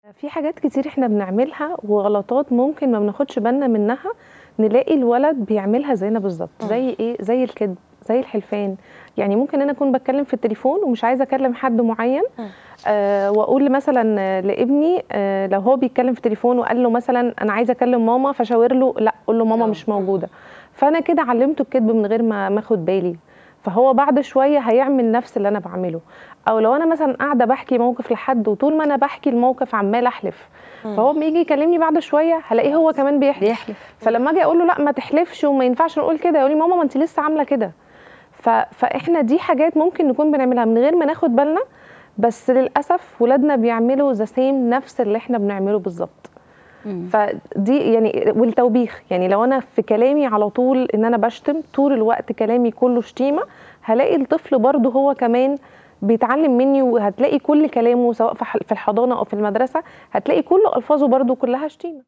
في حاجات كتير احنا بنعملها وغلطات ممكن ما بناخدش بالنا منها نلاقي الولد بيعملها زينا بالظبط زي ايه زي الكذب زي الحلفان يعني ممكن انا اكون بتكلم في التليفون ومش عايزه اكلم حد معين آه واقول مثلا آه، لابني آه لو هو بيتكلم في التليفون وقال له مثلا انا عايزه اكلم ماما فشاور له لا قول له ماما آه. مش موجوده فانا كده علمته الكذب من غير ما ما اخد بالي فهو بعد شويه هيعمل نفس اللي انا بعمله او لو انا مثلا قاعده بحكي موقف لحد وطول ما انا بحكي الموقف عمال احلف فهو لما يجي يكلمني بعد شويه هلاقيه هو كمان بيحلف بيحلف فلما اجي اقول له لا ما تحلفش وما ينفعش نقول كده يقول لي ماما ما انت لسه عامله كده ف... فاحنا دي حاجات ممكن نكون بنعملها من غير ما ناخد بالنا بس للاسف ولادنا بيعملوا ذا سيم نفس اللي احنا بنعمله بالظبط فدي يعني والتوبيخ يعني لو انا في كلامي على طول ان انا بشتم طول الوقت كلامي كله شتيمه هلاقي الطفل برضه هو كمان بيتعلم مني وهتلاقي كل كلامه سواء في ح- في الحضانه او في المدرسه هتلاقي كل الفاظه برضه كلها شتيمه